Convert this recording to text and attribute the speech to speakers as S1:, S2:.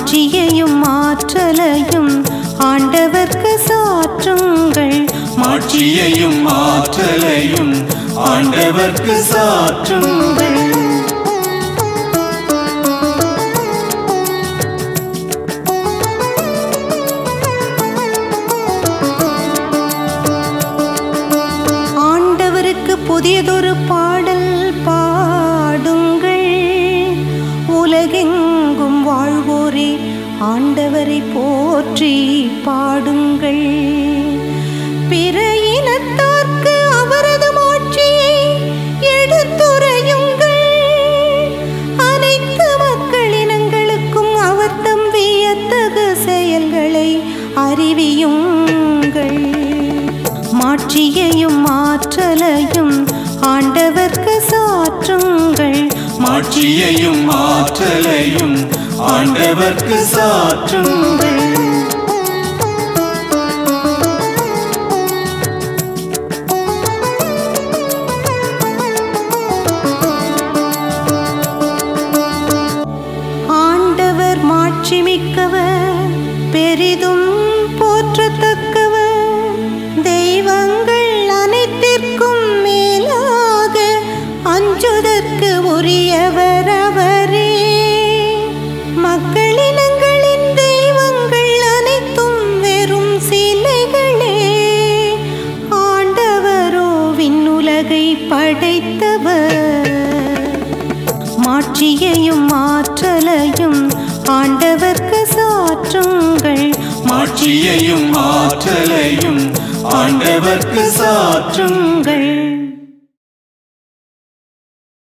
S1: மாட்சியையும் ஆற்றலையும் ஆண்டவர்க்கு சாற்றுங்கள்
S2: மாட்சியையும் ஆற்றலையும் ஆண்டவர்க்கு சாற்றுங்கள்
S1: ஆண்டவருக்கு புதியதொரு பாடல் பாடுங்கள் உலகெங்கும் வாழ்வோரே ஆண்டவரை போற்றி பாடுங்கள் பிற இனத்தார்க்கு அவரது மாட்சியை எடுத்துரையுங்கள் அனைத்து மக்களினங்களுக்கும் அவர் தம் வியத்தகு செயல்களை அறிவியுங்கள் மாட்சியையும் ஆற்றலையும் ஆண்டவர்க்கு சாற்றுங்கள்
S2: மாட்சியையும் ஆற்றலையும் ஆண்டவர்க்கு சாற்றுங்கள்
S1: ஆண்டவர் மாட்சிமிக்கவர் பெரிதும் போற்றத்தக்கவர் தெய்வங்கள் அனைத்திற்கும் மேலாக அஞ்சுதற்கு உரியவர் அவரே மக்களினங்களின் தெய்வங்கள் அனைத்தும் வெறும் சிலைகளே ஆண்டவரோ விண்ணுலகை படைத்தவர் மாட்சியையும் ஆற்றலையும் ஆண்டவர்க்கு சாற்றுங்கள்
S2: மாட்சியையும் ஆற்றலையும் ஆண்டவர்க்கு சாற்றுங்கள்
S1: சாற்றுங்கள்